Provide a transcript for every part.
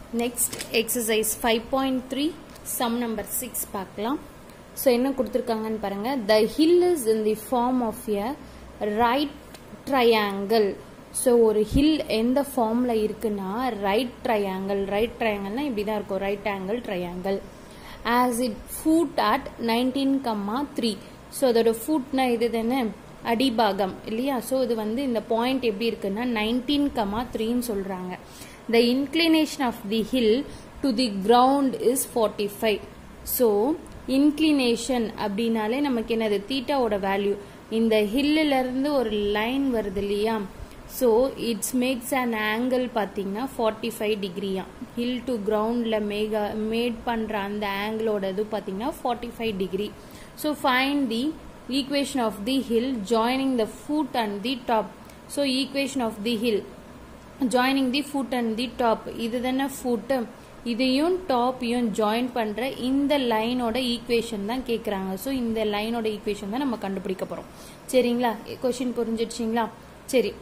next exercise five point three sum number six பார்க்கலாம் so என்ன கொடுத்துருக்காங்கன்னு பாருங்க the hill is in the form of a right triangle so ஒரு hill எந்த ஃபார்மில் இருக்குன்னா ரைட் ட்ரையாங்கிள் ரைட் ட்ரையாங்கிள்னா இப்படி தான் இருக்கும் right angle triangle as it foot at nineteen comma three so அதோட ஃபுட்னா இது தானே அடிபாகம் இல்லையா ஸோ இது வந்து இந்த பாயிண்ட் எப்படி இருக்குன்னா நைன்டீன் கமா த்ரீன்னு சொல்கிறாங்க the inclination of the hill to the ground is forty five so inclination அப்படின்னாலே நமக்கு என்னது தீட்டாவோட வேல்யூ இந்த ஹில்லிருந்து ஒரு லைன் வருது இல்லையா so it's makes an angle பார்த்தீங்கன்னா ஃபார்ட்டி ஃபைவ் டிகிரியா ஹில் டு கிரவுண்டில் மேக மேட் பண்ணுற அந்த ஆங்கிளோட இது பார்த்தீங்கன்னா forty five degree so fine the equation of the hill joining the foot and the top so equation of the hill joining the foot and the top இது தானே food இதையும் டாப்பையும் join பண்ற இந்த லைனோட ஈக்குவேஷன் தான் கேட்குறாங்க ஸோ இந்த லைனோட equation தான் நம்ம கண்டுபிடிக்க போறோம் சரிங்களா கொஷின் புரிஞ்சிடுச்சிங்களா சரி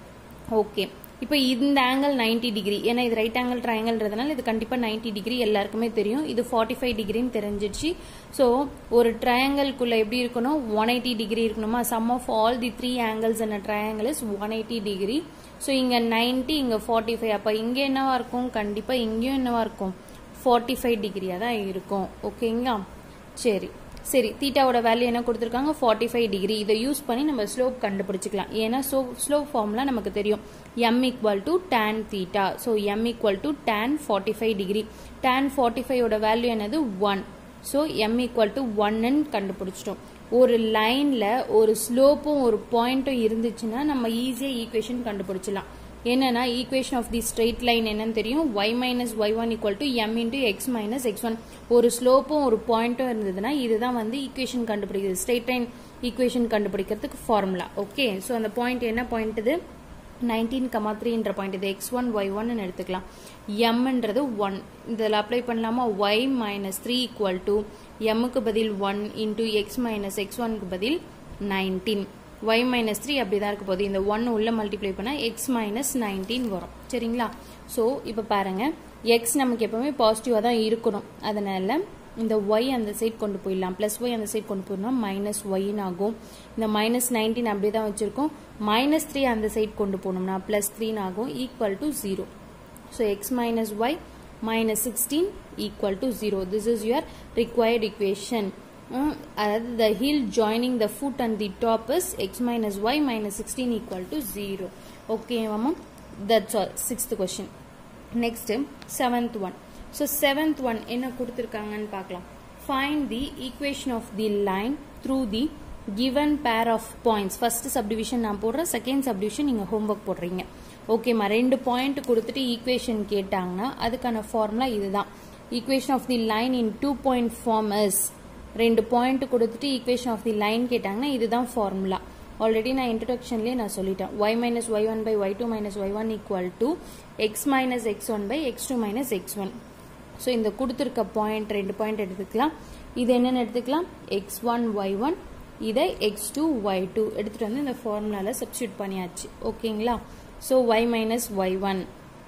ஓகே இப்போ இந்த ஆங்கிள் நைன்டி டிகிரி ஏன்னா இது ரைட் ஆங்கிள் ட்ரையாங்கிள்ன்றதுனால இது கண்டிப்பாக நைன்டி டிகிரி எல்லாருக்குமே தெரியும் இது ஃபார்ட்டி ஃபைவ் டிகிரின்னு தெரிஞ்சிடுச்சு ஸோ ஒரு ட்ரையாங்கிள்குள்ளே எப்படி இருக்கணும் ஒன் எயிட்டி டிகிரி இருக்கணுமா sum of all the three angles and triangle is one eighty degree so இங்கே நைன்டி இங்கே ஃபார்ட்டி ஃபைவ் அப்போ இங்கே என்னவா இருக்கும் கண்டிப்பாக இங்கேயும் என்னவா இருக்கும் ஃபார்ட்டி ஃபைவ் டிகிரியாக தான் இருக்கும் ஓகேங்களா சரி சரி தீட்டாவோட வேல்யூ என்ன கொடுத்துருக்காங்க ஃபார்ட்டி ஃபைவ் டிகிரி இதை யூஸ் பண்ணி நம்ம ஸ்லோப் கண்டுபிடிச்சிக்கலாம் ஏன்னா ஸ்லோ ஸ்லோப் ஃபார்ம்லாம் நமக்கு தெரியும் M equal to tan theta so M equal to tan forty five degree tan forty ஃபைவோட வேல்யூ என்னது one so M equal to ஒன்னு கண்டுபிடிச்சிட்டோம் ஒரு லைன்ல ஒரு ஸ்லோப்பும் ஒரு பாயிண்ட்டும் இருந்துச்சுன்னா நம்ம ஈஸியாக ஈக்குவேஷன் கண்டுபிடிச்சலாம் என்னன்னா equation of the straight line என்னன்னு தெரியும் Y minus Y one equal to M into X minus X one ஒரு ஸ்லோப்பும் ஒரு பாயிண்ட்டும் இருந்ததுன்னா இதுதான் வந்து ஈக்குவேஷன் கண்டுபிடிக்கிறது ஸ்ட்ரெயிட் லைன் ஈக்குவேஷன் கண்டுபிடிக்கிறதுக்கு ஃபார்முலா ஓகே ஸோ அந்த பாயிண்ட் என்ன பாயிண்ட் இது நைன்டீன் கமா த்ரீன்ற பாயிண்ட் இது எக்ஸ் ஒன் ஒய் ஒன்னு எடுத்துக்கலாம் எம்ன்றது ஒன் இதில் அப்ளை பண்ணலாமா Y minus three equal to எம்முக்கு பதில் one into X minus X ஒனுக்கு பதில் நைன்டீன் ஒய் மைனஸ் த்ரீ அப்படி தான் இருக்க போகுது இந்த ஒன் உள்ள மல்டிப்ளை பண்ணால் எக்ஸ் மைனஸ் நைன்டீன் வரும் சரிங்களா ஸோ இப்போ பாருங்க எக்ஸ் நமக்கு எப்பவுமே பாசிட்டிவாக தான் இருக்கணும் அதனால இந்த ஒய் அந்த சைட் கொண்டு போயிடலாம் ப்ளஸ் ஒய் அந்த சைட் கொண்டு போயிடலாம் மைனஸ் ஒய்னு ஆகும் இந்த மைனஸ் நைன்டீன் அப்படி தான் வச்சுருக்கோம் மைனஸ் த்ரீ அந்த சைட் கொண்டு போனோம்னா ப்ளஸ் த்ரீன்னு ஆகும் equal to zero so X minus Y minus sixteen equal to zero this is your required equation அதாவது the hill joining the foot and the top is x minus y minus 16 equal to 0 okay mama that's all sixth question next seventh one so seventh one என்ன கொடுத்திருக்காங்கன்னு பார்க்கலாம் find the equation of the line through the given pair of points first subdivision நான் போடுறேன் second subdivision நீங்க homework போடுறீங்க ஓகேம்மா ரெண்டு point கொடுத்துட்டு equation கேட்டாங்கன்னா அதுக்கான ஃபார்முலா இதுதான் equation of the line in two point form is ரெண்டு பாயிண்ட் கொடுத்துட்டு ஈக்குவேஷன் ஆஃப் தி லைன் கேட்டாங்கன்னா இதுதான் ஃபார்முலா ஆல்ரெடி நான் இன்ட்ரடக்ஷன்லேயே நான் சொல்லிட்டேன் Y minus Y one by Y two minus Y one equal to X minus X one by X two minus X one so இந்த கொடுத்துருக்க பாயிண்ட் ரெண்டு பாயிண்ட் எடுத்துக்கலாம் இது என்னென்னு எடுத்துக்கலாம் எக்ஸ் ஒன் ஒய் ஒன் இதை எக்ஸ் டூ ஒய் டூ எடுத்துகிட்டு வந்து இந்த ஃபார்முலாவில் சப்ஸ்டியூட் பண்ணியாச்சு ஓகேங்களா so Y minus Y one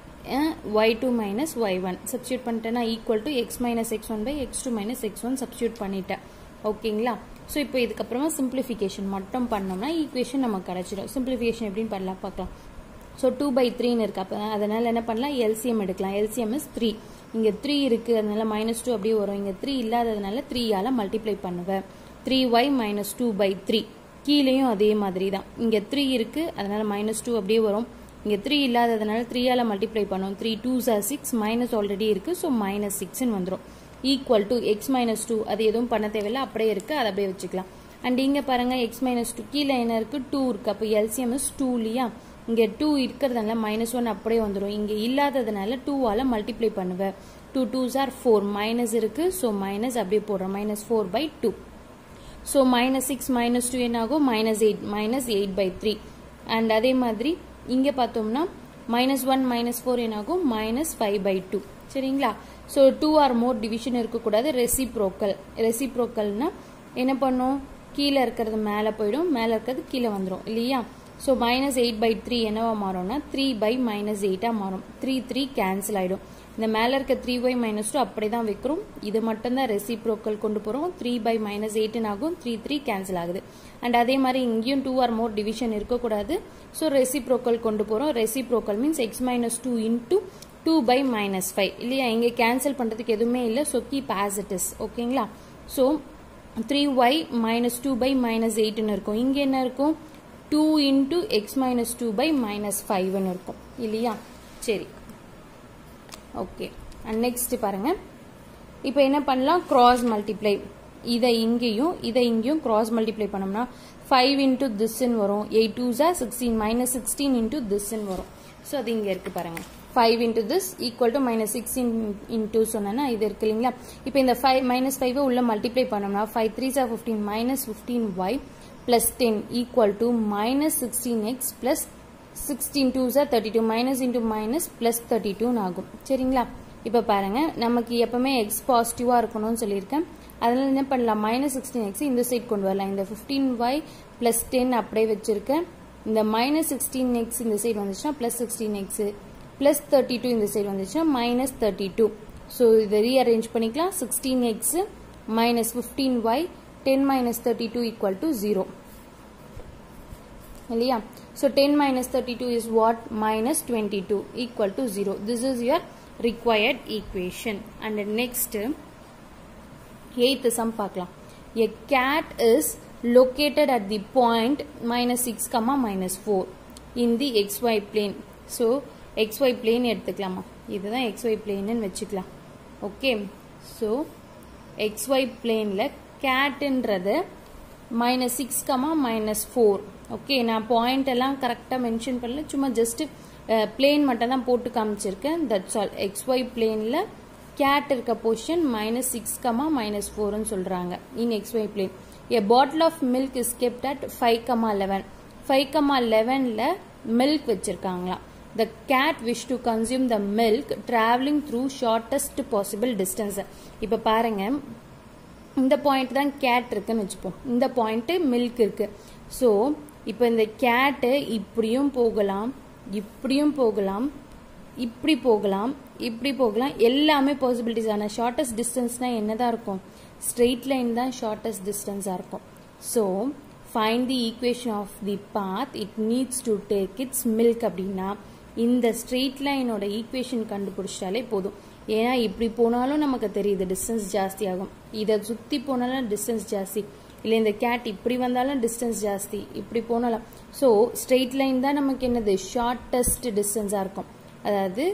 Y two minus Y one substitute பண்ணிட்டேன்னா equal to X minus X one by X two minus X one substitute பண்ணிட்டேன் ஓகேங்களா ஸோ இப்போ இதுக்கப்புறமா சிம்பிளிஃபிகேஷன் மட்டும் பண்ணோம்னா ஈக்குவேஷன் நமக்கு கிடச்சிடும் சிம்பிளிஃபிகேஷன் எப்படின்னு பண்ணலாம் பார்க்கலாம் ஸோ டூ பை த்ரீன்னு இருக்கு அப்போ அதனால என்ன பண்ணலாம் எல்சிஎம் எடுக்கலாம் எல்சிஎம் இஸ் த்ரீ இங்கே த்ரீ இருக்குது அதனால மைனஸ் டூ அப்படியே வரும் இங்கே த்ரீ இல்லாததுனால த்ரீயால் மல்டிப்ளை பண்ணுவேன் three Y minus two by three கீழேயும் அதே மாதிரி தான் இங்கே த்ரீ இருக்குது அதனால மைனஸ் டூ அப்படியே வரும் இங்கே த்ரீ இல்லாததுனால த்ரீயால் மல்டிப்ளை பண்ணோம் three two are six minus already இருக்குது ஸோ மைனஸ் சிக்ஸ்னு வந்துடும் equal to X minus two அது எதுவும் பண்ண தேவையில்லை அப்படியே இருக்குது அதை அப்படியே வச்சுக்கலாம் அண்ட் இங்கே பாருங்கள் எக்ஸ் மைனஸ் டூ கீழே என்ன இருக்குது டூ இருக்குது அப்போ எல்சிஎம் இஸ் டூ இல்லையா இங்கே டூ இருக்கிறதுனால மைனஸ் ஒன் அப்படியே வந்துடும் இங்கே இல்லாததுனால டூவால் மல்டிப்ளை பண்ணுவேன் two twos are four minus இருக்குது ஸோ மைனஸ் அப்படியே போடுறோம் minus four by two so minus six minus two என்ன ஆகும் minus eight minus eight by three and அதே மாதிரி இங்கே பார்த்தோம்னா மைனஸ் ஒன் மைனஸ் ஃபோர் என்னாகும் மைனஸ் ஃபைவ் பை டூ சரிங்களா so two or more division இருக்கக்கூடாது ரெசிப்ரோக்கல் ரெசிப்ரோக்கல்னா என்ன பண்ணும் கீழே இருக்கிறது மேலே போயிடும் மேலே இருக்கிறது கீழே வந்துடும் இல்லையா so minus eight by three என்னவா மாறும்னா த்ரீ பை மைனஸ் எயிட்டாக மாறும் த்ரீ த்ரீ கேன்சல் ஆகிடும் இந்த மேலே இருக்க த்ரீ ஒய் மைனஸ் டூ அப்படி தான் வைக்கிறோம் இது மட்டும்தான் ரெசிப்ரோக்கல் கொண்டு போகிறோம் த்ரீ பை மைனஸ் எயிட்டுன்னு ஆகும் த்ரீ த்ரீ கேன்சல் ஆகுது அண்ட் அதே மாதிரி இங்கேயும் டூ ஆர் மோர் டிவிஷன் இருக்கக்கூடாது ஸோ ரெசிப்ரோக்கல் கொண்டு போகிறோம் reciprocal means X minus two into two by minus five இல்லையா இங்கே கேன்சல் பண்ணுறதுக்கு எதுவுமே இல்லை so keep as it is ஓகேங்களா so three Y minus two by minus எயிட்னு இருக்கும் இங்கே என்ன இருக்கும் two into X minus two by minus ஃபைவ்னு இருக்கும் இல்லையா சரி ஓகே அண்ட் நெக்ஸ்ட் பாருங்க இப்போ என்ன பண்ணலாம் கிராஸ் மல்டிப்ளை இதை இங்கேயும் இதை இங்கேயும் கிராஸ் மல்டிப்ளை பண்ணோம்னா ஃபைவ் இன்டூ திஸ்ன்னு வரும் எயிட் டூ ஜா சிக்ஸ்டீன் மைனஸ் சிக்ஸ்டீன் இன்டூ திஸ்ன்னு வரும் ஸோ அது இங்கே இருக்கு பாருங்க five into this equal to minus sixteen into சொன்னா இது இருக்கு இல்லைங்களா இப்போ இந்த ஃபைவ் மைனஸ் ஃபைவ் உள்ள மல்டிப்ளை பண்ணோம்னா ஃபைவ் த்ரீ ஜா fifteen minus fifteen y plus ten equal to minus sixteen x plus sixteen two ஜா thirty two minus into minus plus thirty டூன்னு ஆகும் சரிங்களா இப்போ பாருங்க நமக்கு எப்பவுமே எக்ஸ் பாசிட்டிவா இருக்கணும்னு சொல்லியிருக்கேன் அதனால என்ன பண்ணலாம் மைனஸ் சிக்ஸ்டீன் எக்ஸ் இந்த சைட் கொண்டு வரலாம் இந்த ஃபிஃப்டீன் ஒய் பிளஸ் டென் அப்படியே வச்சிருக்கேன் இந்த மைனஸ் சிக்ஸ்டீன் எக்ஸ் இந்த சைடு வந்துச்சுன்னா plus sixteen x plus thirty two இந்த சைடு வந்துச்சுன்னா மைனஸ் தேர்ட்டி டூ ஸோ இதை ரீஅரேஞ்ச் பண்ணிக்கலாம் sixteen x minus fifteen y ten minus thirty two equal to zero இல்லையா so 10 minus 32 is what minus 22 equal to 0 this is your required equation and the next eighth sum பார்க்கலாம் a cat is located at the point minus 6 comma minus 4 in the xy plane so xy plane எடுத்துக்கலாமா இதுதான் xy plane ன்னு வச்சுக்கலாம் okay so xy planeல catன்றது minus six comma minus four okay நான் point எல்லாம் கரெக்டாக மென்ஷன் பண்ணல சும்மா ஜஸ்ட் பிளேன் மட்டும் தான் போட்டு காமிச்சிருக்கேன் தட்ஸ் ஆல் எக்ஸ் ஒய் பிளேனில் கேட் இருக்க position minus six comma minus ஃபோர்னு சொல்கிறாங்க in x y plane a bottle of milk is kept at five comma eleven five comma லெவனில் மில்க் வச்சுருக்காங்களாம் the cat wish to consume the milk travelling through shortest possible distance இப்போ பாருங்க இந்த point தான் gate இருக்குன்னு வச்சுப்போம் இந்த point milk இருக்கு ஸோ இப்போ இந்த கேட்டு இப்படியும் போகலாம் இப்படியும் போகலாம் இப்படி போகலாம் இப்படி போகலாம் எல்லாமே பாசிபிலிட்டிஸ் ஆனால் ஷார்ட்டஸ்ட் டிஸ்டன்ஸ்னா என்னதான் இருக்கும் ஸ்ட்ரெயிட் லைன் தான் ஷார்ட்டஸ்ட் டிஸ்டன்ஸாக இருக்கும் so find the equation of the path it needs to take its milk அப்படின்னா இந்த ஸ்ட்ரெயிட் லைனோட ஈக்குவேஷன் கண்டுபிடிச்சாலே போதும் ஏன்னா இப்படி போனாலும் நமக்கு தெரியுது டிஸ்டன்ஸ் ஜாஸ்தி ஆகும் இதை சுற்றி போனாலும் டிஸ்டன்ஸ் ஜாஸ்தி இல்லை இந்த கேட் இப்படி வந்தாலும் டிஸ்டன்ஸ் ஜாஸ்தி இப்படி போனாலும் ஸோ ஸ்ட்ரெயிட் லைன் தான் நமக்கு என்னது ஷார்ட்டஸ்ட் டிஸ்டன்ஸாக இருக்கும் அதாவது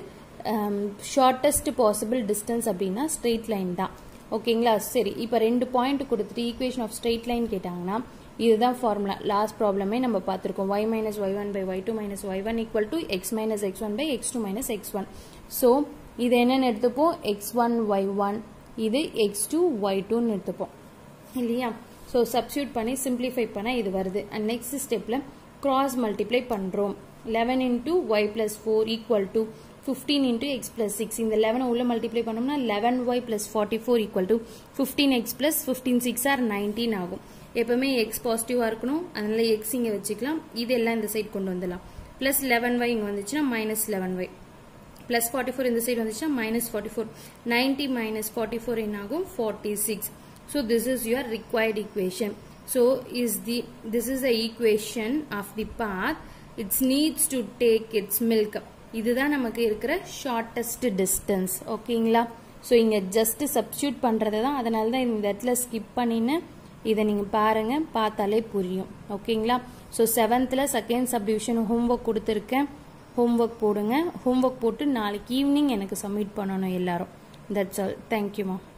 ஷார்ட்டஸ்ட் பாசிபிள் டிஸ்டன்ஸ் அப்படின்னா ஸ்ட்ரெயிட் லைன் தான் ஓகேங்களா சரி இப்போ ரெண்டு பாயிண்ட் கொடுத்துட்டு ஈக்குவேஷன் ஆஃப் ஸ்ட்ரெயிட் லைன் கேட்டாங்கன்னா இதுதான் ஃபார்முலா லாஸ்ட் ப்ராப்ளமே நம்ம பார்த்துருக்கோம் y minus Y one by Y two minus Y one equal to X minus X one by X two minus X one so இது என்னன்னு எடுத்துப்போம் எக்ஸ் ஒன் ஒய் ஒன் இது x two y டூன்னு எடுத்துப்போம் இல்லையா ஸோ சப்ஸ்டியூட் பண்ணி simplify பண்ண இது வருது அண்ட் நெக்ஸ்ட் ஸ்டெப்பில் கிராஸ் மல்டிப்ளை பண்ணுறோம் eleven into y plus four equal to fifteen into x plus six இந்த லெவனை உள்ள மல்டிப்ளை பண்ணோம்னா eleven y plus forty four equal to fifteen x plus fifteen six or nineteen ஆகும் எப்பவுமே X பாசிட்டிவாக இருக்கணும் அதனால எக்ஸ் இங்கே வச்சுக்கலாம் இது எல்லாம் இந்த சைடு கொண்டு வந்துடலாம் பிளஸ் லெவன் ஒய் இங்கே வந்துச்சுன்னா minus eleven y plus forty four இந்த சைடு வந்துச்சுன்னா minus forty four ninety minus forty four என்ன ஆகும் forty six so this is your required equation so is the this is the equation of the path its needs to take its milk இதுதான் நமக்கு இருக்கிற shortest distance ஓகேங்களா so இங்கே just substitute பண்ணுறது தான் அதனால தான் இந்த இடத்துல ஸ்கிப் பண்ணின்னு இதை நீங்கள் பாருங்கள் பார்த்தாலே புரியும் ஓகேங்களா ஸோ செவன்த்தில் செகண்ட் சப்டிவிஷன் ஹோம்ஒர்க் கொடுத்துருக்கேன் ஹோம்ஒர்க் போடுங்க ஹோம்ஒர்க் போட்டு நாளைக்கு ஈவினிங் எனக்கு சப்மிட் பண்ணணும் எல்லாரும் தட்ஸ் ஆல் தேங்க்யூமா